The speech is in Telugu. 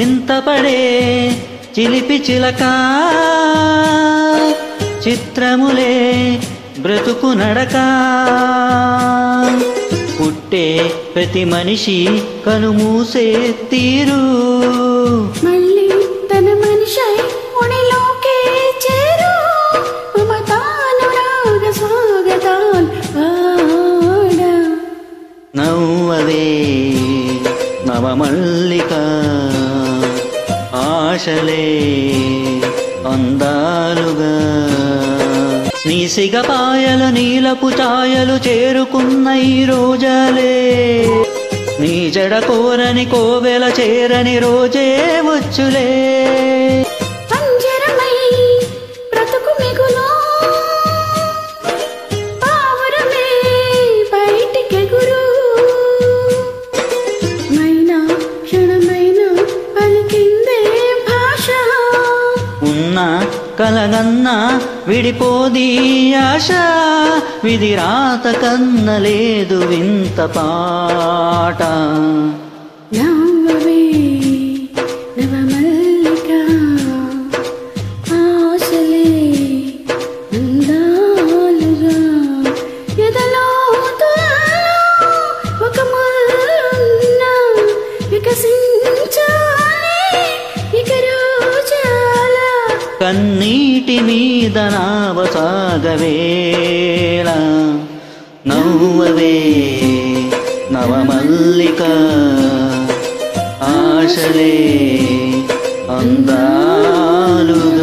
చింతపడే చిలిపి చిలక చిత్రములే బ్రతుకు నడక పుట్టే ప్రతి మనిషి కనుమూసే తీరు మళ్ళీ తన మనిషై ఒడిలోకే చేరు మమతానురాగ స్వాగతాన్ పాడ నవ్వవే నవమల్లిక ఆశలే అందాలుగా నీ సిగపాయలు నీలపు ఛాయలు చేరుకున్న ఈ రోజాలే నీ జడ కోరని కోవెల చేరని రోజే వచ్చులే పంజరమై బ్రతుకు మిగులో పావురమే బయటికెగురు మైనా క్షణమైన పలికిందే భాష ఉన్న కలగన్న విడిపోది ఆశ విధి రాత కన్న లేదు వింత పాట నవ్వవే నవమల్లిక ఆశలే అందాలుగా ఎదలో ఒక మున్న వికసించాలి ఇక రోజాల కన్నీటి మీద నావసాగవేళ నవ్వవే నవమల్లిక ఆశలే అందాలుగా